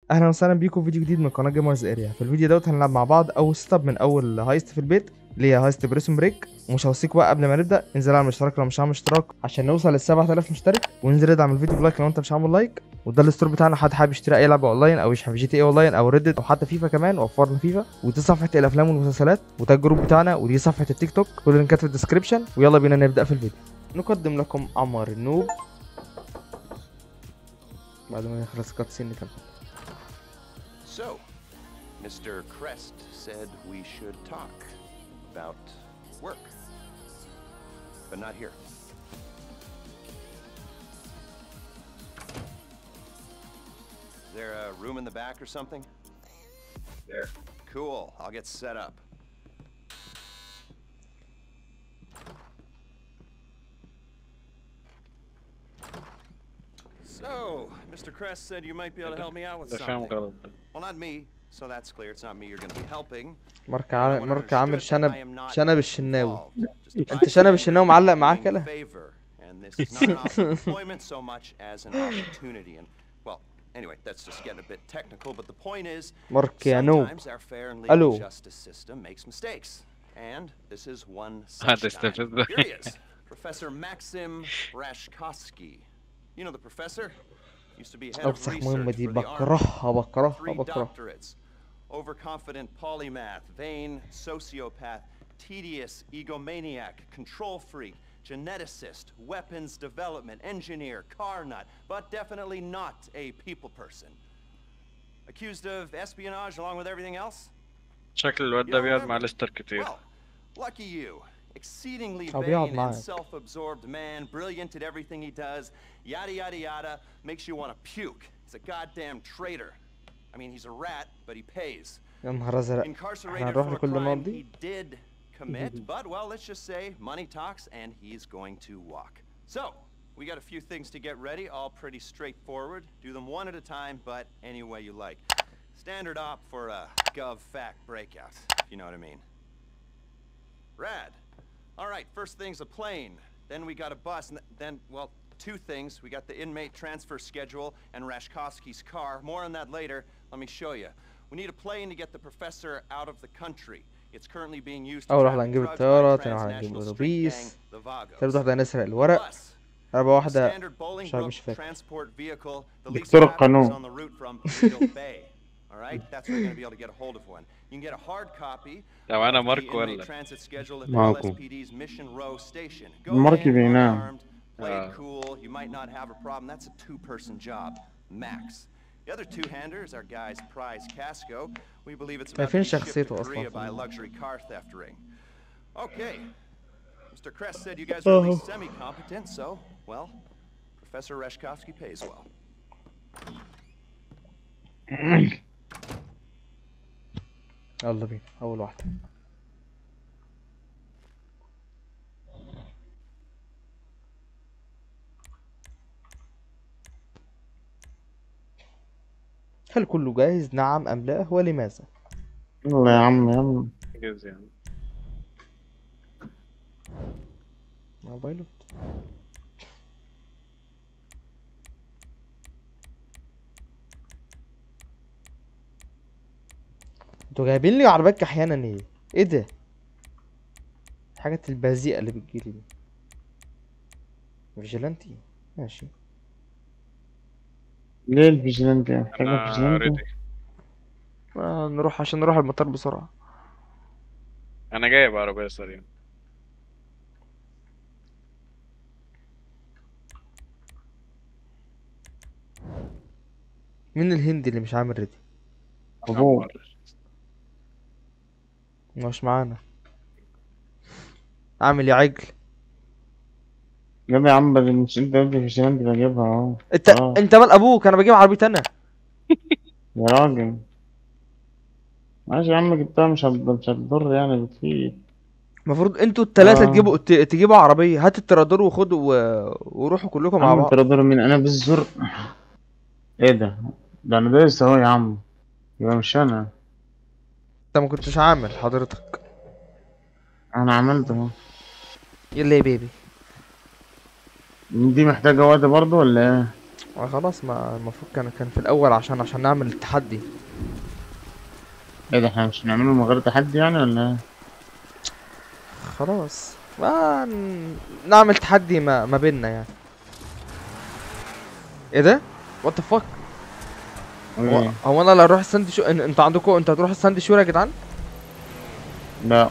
اهلا وسهلا بيكم في فيديو جديد من قناه جيمرز اريا في الفيديو دوت هنلعب مع بعض اول ستيب اب من اول هايست في البيت اللي هي هايست بريسون بريك ومش هوصيكوا بقى قبل ما نبدا انزل اعمل اشتراك لو مش عامل اشتراك عشان نوصل لل 7000 مشترك وانزل ادعم الفيديو بلايك لو انت مش عامل لايك وده الستور بتاعنا حد حابب يشتري اي لعبه اونلاين او يشحن في جي تي اي اونلاين او ريدت او حتى فيفا كمان وفرنا فيفا ودي صفحه الافلام والمسلسلات وده الجروب بتاعنا ودي صفحه التيك توك كل اللينكات في الديسكربشن ويلا بينا نبدا في الفيديو نقدم لكم عمر النوب بعد ما يخلص كاتسين نكمل So, Mr. Crest said we should talk about work. But not here. Is there a room in the back or something? There. Cool. I'll get set up. So, Mr. Crest said you might be able to help me out with ده فاهم something. غلط Well, not me, so that's clear. It's not me you're going to be helping. مارك عامل Everyone مارك عامل understood that I شنب am not شنب الشناوي involved. Just انت advising شنب you الشناوي معلق معاك being يلا favor, and this is not an offer of employment so much as an opportunity. And well, anyway, that's just getting a bit technical. But the point is, مارك يا نوب sometimes our fair and Hello. legal justice system makes mistakes, and this is one هذا such time. استفزني. Here he is, Professor Maxim Rashkovsky. You know the professor? Used to be head of اوسخ مهمة research دي for the Army. بكرهها بكرهها Three بكرهها doctorates. Overconfident polymath, vain sociopath, tedious egomaniac, control freak, geneticist, weapons development, engineer, car nut, but definitely not a people person. Accused of espionage along with everything else? شكل الواد You ده don't بيقعد remember? مع ليستر كتير Well, lucky you. Exceedingly Oh, بيقعد vain and معاك. self-absorbed man, brilliant at everything he does, yada yada yada, makes you want to puke. He's a goddamn traitor. I mean, he's a rat, but he pays. يا نهار ازرق احنا Incarcerated هنروح for a لكل النقط crime دي he did commit, but well, let's just say money talks and he's going to walk. So, we got a few things to get ready, all pretty straightforward. Do them one at a time, but any way you like. Standard op for a gov fact breakout, if you know what I mean. Rad. All right, first thing's a plane. Then we got a bus, and th- then, well, two things. We got the inmate transfer schedule and Rashkovsky's car. More on that later. Let me show you. We need a plane to get the professor out of the country. It's currently being used to أول واحدة traffic هنجيب drugs by الطيارة، a تاني واحدة هنجيب transnational street الأتوبيس، gang, the Vagos. تالت واحدة هنسرق الورق Bus. رابع واحدة Standard مش عارف مش Bolingbroke فاكر transport vehicle. The least دكتور traffic is القانون. on the route from Lido Bay. All right, that's where you're gonna be able to get a hold of one. You can get a hard copy. لو انا of the ماركو inmate ولا transit schedule at the معاكم. LSPD's Mission Row station. Go ماركي in بينام. unarmed, play it آه. cool. You might not have a problem. That's a two-person job, max. The other two-handers are guy's prize Casco. We believe it's about to فين be shipped to شخصيته أصلاً Korea في by a ال- luxury car theft ring. Okay. Mr. Kress said you guys are at least Oh. semi-competent, so, well, Professor Reshkovsky pays well. يلا بينا أول واحدة هل كله جاهز؟ نعم أم لا؟ ولماذا؟ يلا يا عم يلا جاز يعني موبايلوت انتوا جايبين لي عربيات احيانا ايه ايه ده الحاجات البذيئة اللي بتجيلي دي فيجيلانتي ماشي ليه الفيجيلانتي محتاجة انا فيجيلانتي ريدي آه نروح عشان نروح المطار بسرعة انا جايب عربية سريعة مين الهندي اللي مش عامل ريدي أبوه مش معانا عامل يا عجل يلا يا عم بدل مش انت قلت فيجيلانتي بجيبها اهو انت آه. انت مال ابوك انا بجيب عربيتي انا يا راجل ماشي يا عم جبتها مش هت- مش هتضر يعني بكتير المفروض انتوا التلاتة آه. تجيبوا ت- تجيبوا عربية هات الترادور وخدوا و... وروحوا كلكم مع عم بعض ترى مين انا بالزر ايه ده ده انا دايس اهو يا عم يبقى مش انا انت ما كنتش عامل حضرتك انا عملت اهو يلا يا بيبي دي محتاجة وقت برضه ولا ايه ما خلاص ما المفروض كان كان في الاول عشان عشان نعمل التحدي ايه ده احنا مش هنعمله من غير تحدي يعني ولا ايه؟ خلاص ما ن- نعمل تحدي ما ما بيننا يعني ايه ده وات ذا فاك هو, ايه؟ هو انا اللي هروح الساند شو إن- انتوا عندكم انتوا هتروحوا الساند شور يا جدعان لا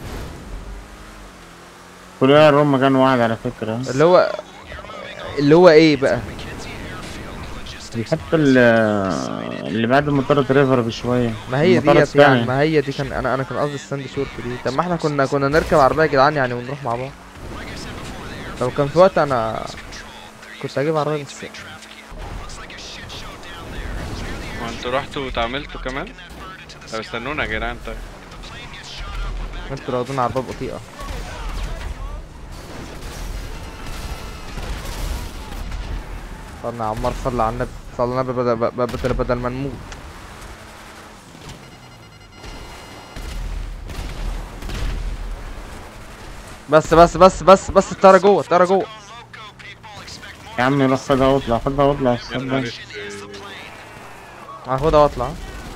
كلنا نروح مكان واحد على فكرة اللي هو اللي هو ايه بقى حتى ال- اللي بعد مطار ريفر بشوية ما هي المطار ديت يعني الثاني. ما هي دي كان انا انا كان قصدي الساند شور في دي طب ما احنا كنا كنا نركب عربيه يا جدعان يعني ونروح مع بعض لو كان في وقت انا كنت هجيب عربيه بس ما انتوا رحتوا واتعاملتوا كمان طب استنونا يا جدعان طيب انتوا اللي واخدين عربيه بطيئه صلنا يا عمار صلى على النبي صلى على النبي بدل بدل بدل ما نموت بس بس بس بس بس الطياره جوه الطياره جوه يا عم روح خدها واطلع خدها واطلع يا استنى. نهار اسود. هاخدها واطلع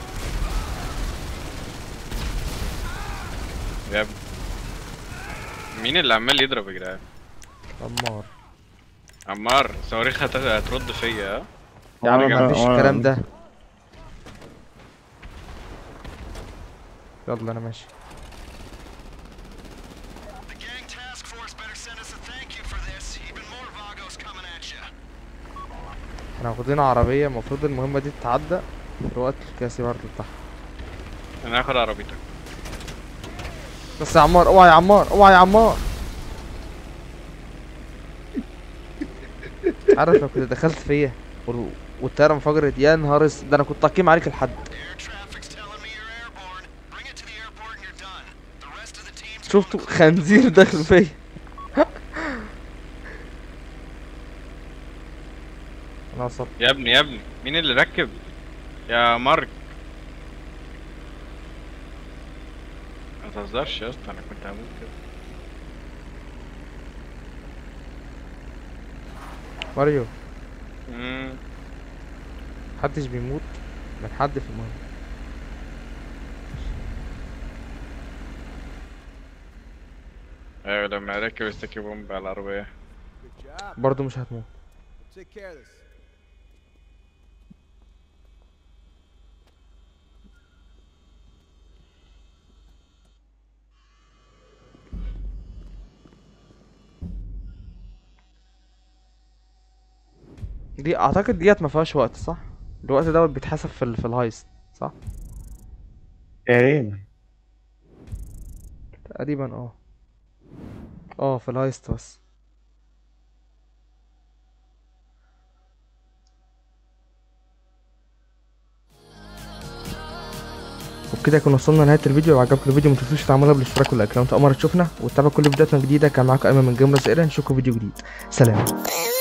يا ابني مين اللي عمال يضرب يا جدعان عمار عمار صواريخ هت- هترد فيا ها يا عم وأنا- مفيش وأنا- الكلام ده يلا انا ماشي The gang task force better send us a thank you for this. Even more Vagos coming at you. احنا واخدين عربيه المفروض المهمه دي تتعدى في الوقت القياسي برضه بتاعها انا هاخد عربيتك بس يا عمار اوعى يا عمار اوعى يا عمار عارف لو كنت دخلت فيا وال- والطياره انفجرت يا نهار اس- ده انا كنت تقييم عليك الحد Air traffic's telling me you're airborne. Bring it to the airport and you're done. The rest of the team's شفتوا خنزير داخل فيا انا وصلت يا ابني يا ابني مين اللي ركب يا مارك ما تهزرش يا اسطى انا كنت هموت كده ماريو مم. محدش بيموت من حد في المهم ايوه لما ركب استيكي بومب على العربية Good job. برضه مش هتموت Take care of this. دي اعتقد ديت ما فيهاش وقت صح الوقت دوت بيتحسب في ال... في الهايست صح تقريبا تقريبا اه اه في الهايست بس وبكده يكون وصلنا لنهايه الفيديو لو عجبكم الفيديو ما تنسوش تعملوا بالاشتراك والاكونت امر تشوفنا وتتابعوا كل فيديوهاتنا الجديده كان معاكم ايمن من جيمرز ايران نشوفكم فيديو جديد سلام